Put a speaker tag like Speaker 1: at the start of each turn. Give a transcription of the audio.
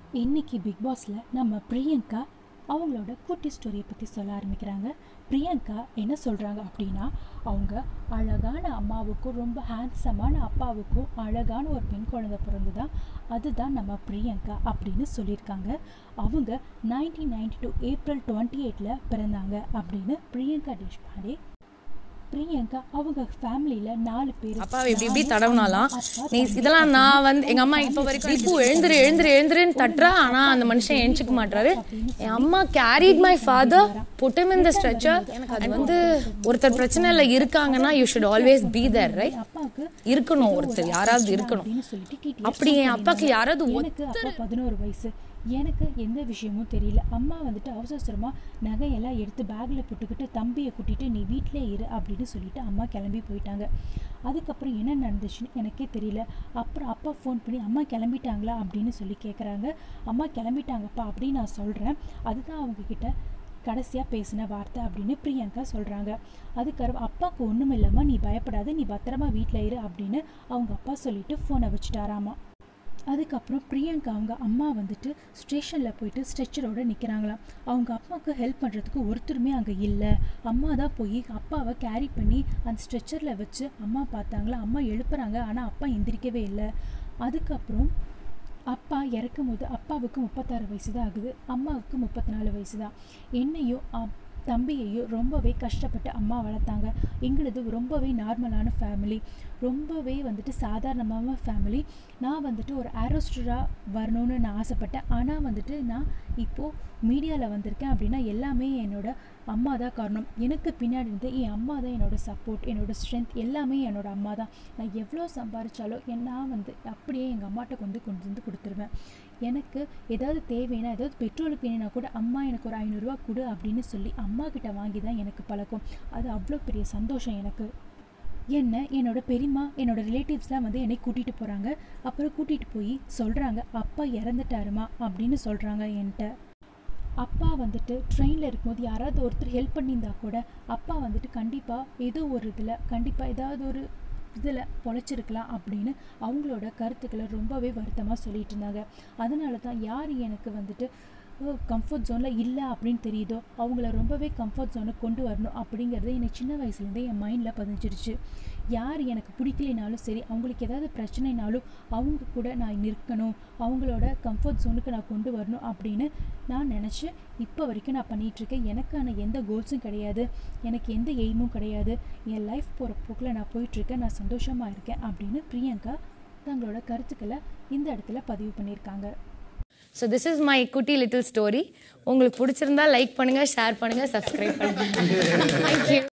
Speaker 1: இன்னைக்கு பிக் பாஸில் நம்ம பிரியங்கா அவங்களோட குட்டி ஸ்டோரியை பற்றி சொல்ல ஆரம்பிக்கிறாங்க பிரியங்கா என்ன சொல்கிறாங்க அப்படின்னா அவங்க அழகான அம்மாவுக்கும் ரொம்ப ஹேண்ட்ஸமான அப்பாவுக்கும் அழகான ஒரு பெண் குழந்தை பிறந்ததா அதுதான் நம்ம பிரியங்கா அப்படின்னு சொல்லியிருக்காங்க அவங்க nineteen ninety two April twenty எயிட்டில் பிறந்தாங்க அப்படின்னு பிரியங்கா தேஷ்பாண்டே பிரியங்கா அவங்க ஃபேமிலியில நாலு பேர்
Speaker 2: அப்பா இப்படி இப்படி தடவுனாலாம் நீ இதெல்லாம் நான் வந்து எங்க அம்மா இப்ப வரைக்கும் தீபு எழுந்துரு எழுந்துரு எழுந்துருன்னு தட்டுறா ஆனா அந்த மனுஷன் எழுந்துக்க மாட்டாரு என் அம்மா கேரிட் மை ஃபாதர் புட்டம் இந்த ஸ்ட்ரெச்சர் எனக்கு அது வந்து ஒருத்தர் பிரச்சனைல இருக்காங்கன்னா you should always be there right
Speaker 1: அப்பாவுக்கு
Speaker 2: இருக்கணும் ஒருத்தர் யாராவது இருக்கணும்
Speaker 1: அப்படின்னு சொல்லிட்டு டிடிஎஸ்
Speaker 2: அப்படி என் அப்பாக்கு யாராவது ஒத்-
Speaker 1: எனக்கு அப்பா பதினோரு வயசு எனக்கு எந்த விஷயமும் தெரியல அம்மா வந்துட்டு அவசர அவசரமா நகையெல்லாம் எடுத்து பேக்கில் போட்டுக்கிட்டு தம்பியை கூட்டிட்டு நீ வீட்டிலே இரு அப்படின்னு சொல்லிட்டு அம்மா கிளம்பி போயிட்டாங்க அதுக்கப்புறம் என்ன நடந்துச்சுன்னு எனக்கே தெரியல அப்புறம் அப்பா ஃபோன் பண்ணி அம்மா கிளம்பிட்டாங்களா அப்படின்னு சொல்லி கேட்குறாங்க அம்மா கிளம்பிட்டாங்கப்பா அப்படின்னு நான் சொல்கிறேன் அதுதான் அவங்க கிட்ட கடைசியாக பேசின வார்த்தை அப்படின்னு பிரியங்கா சொல்கிறாங்க அதுக்கப்புறம் அப்பாவுக்கு ஒன்றும் இல்லாமல் நீ பயப்படாத நீ பத்திரமா வீட்டில் இரு அப்படின்னு அவங்க அப்பா சொல்லிட்டு ஃபோனை வச்சுட்டாராமா அதுக்கப்புறம் பிரியங்கா அவங்க அம்மா வந்துட்டு ஸ்டேஷனில் போயிட்டு ஸ்ட்ரெச்சரோட நிற்கிறாங்களாம் அவங்க அப்பாவுக்கு ஹெல்ப் பண்ணுறதுக்கு ஒருத்தருமே அங்கே இல்லை அம்மா தான் போய் அப்பாவை கேரி பண்ணி அந்த ஸ்ட்ரெச்சரில் வச்சு அம்மா பார்த்தாங்களா அம்மா எழுப்புறாங்க ஆனால் அப்பா எந்திரிக்கவே இல்லை அதுக்கப்புறம் அப்பா இறக்கும் போது அப்பாவுக்கு முப்பத்தாறு வயசு தான் ஆகுது அம்மாவுக்கு முப்பத்தி நாலு வயசு தான் என்னையும் அப்- தம்பியையும் ரொம்பவே கஷ்டப்பட்டு அம்மா வளர்த்தாங்க எங்களது ரொம்பவே நார்மலான ஃபேமிலி ரொம்பவே வந்துட்டு சாதாரணமான ஃபேமிலி நான் வந்துட்டு ஒரு ஆரோஸ்டராக வரணும்னு நான் ஆசைப்பட்டேன் ஆனால் வந்துட்டு நான் இப்போது மீடியாவில் வந்திருக்கேன் அப்படின்னா எல்லாமே என்னோட அம்மா தான் காரணம் எனக்கு பின்னாடி இருந்து என் அம்மா தான் என்னோட சப்போர்ட் என்னோட ஸ்ட்ரென்த் எல்லாமே என்னோட அம்மா தான் நான் எவ்வளோ சம்பாதிச்சாலும் என் நான் வந்து அப்படியே எங்கள் அம்மாட்ட கொண்டு கொண்டு வந்து கொடுத்துருவேன் எனக்கு ஏதாவது தேவைன்னா ஏதாவது பெட்ரோலுக்கு வேணும்னா கூட அம்மா எனக்கு ஒரு ஐநூறுரூவா கொடு அப்படின்னு சொல்லி அம்மா கிட்ட வாங்கி தான் எனக்கு பழக்கம் அது அவ்வளோ பெரிய சந்தோஷம் எனக்கு என்ன என்னோட பெரியம்மா என்னோட ரிலேட்டிவ்ஸ்லாம் வந்து என்னை கூட்டிகிட்டு போகிறாங்க அப்புறம் கூட்டிகிட்டு போய் சொல்கிறாங்க அப்பா இறந்துட்டாருமா அப்படின்னு சொல்கிறாங்க என்கிட்ட அப்பா வந்துட்டு ட்ரெயினில் இருக்கும்போது யாராவது ஒருத்தர் ஹெல்ப் பண்ணியிருந்தா கூட அப்பா வந்துட்டு கண்டிப்பாக ஏதோ ஒரு இதில் கண்டிப்பாக ஏதாவது ஒரு இதில் பொழைச்சிருக்கலாம் அப்படின்னு அவங்களோட கருத்துக்களை ரொம்பவே வருத்தமாக சொல்லிட்டு இருந்தாங்க அதனால தான் யார் எனக்கு வந்துட்டு கம்ஃபர்ட் ஜோனில் இல்லை அப்படின்னு தெரியுதோ அவங்கள ரொம்பவே கம்ஃபர்ட் ஜோனுக்கு கொண்டு வரணும் அப்படிங்கிறது எனக்கு சின்ன வயசுலேருந்தே என் மைண்டில் பதிஞ்சிருச்சு யார் எனக்கு பிடிக்கலைனாலும் சரி அவங்களுக்கு ஏதாவது பிரச்சனைனாலும் அவங்க கூட நான் நிற்கணும் அவங்களோட கம்ஃபர்ட் ஜோனுக்கு நான் கொண்டு வரணும் அப்படின்னு நான் நினச்சி இப்போ வரைக்கும் நான் பண்ணிகிட்ருக்கேன் எனக்கான எந்த கோல்ஸும் கிடையாது எனக்கு எந்த எய்மும் கிடையாது என் லைஃப் போகிற போக்கில் நான் போயிட்டுருக்கேன் நான் சந்தோஷமாக இருக்கேன் அப்படின்னு பிரியங்கா தங்களோட கருத்துக்களை இந்த இடத்துல பதிவு பண்ணியிருக்காங்க
Speaker 2: ஸோ திஸ் இஸ் மை குட்டி லிட்டில் ஸ்டோரி உங்களுக்கு பிடிச்சிருந்தா லைக் பண்ணுங்க ஷேர் பண்ணுங்க சப்ஸ்கிரைப் பண்ணுங்க தேங்க்யூ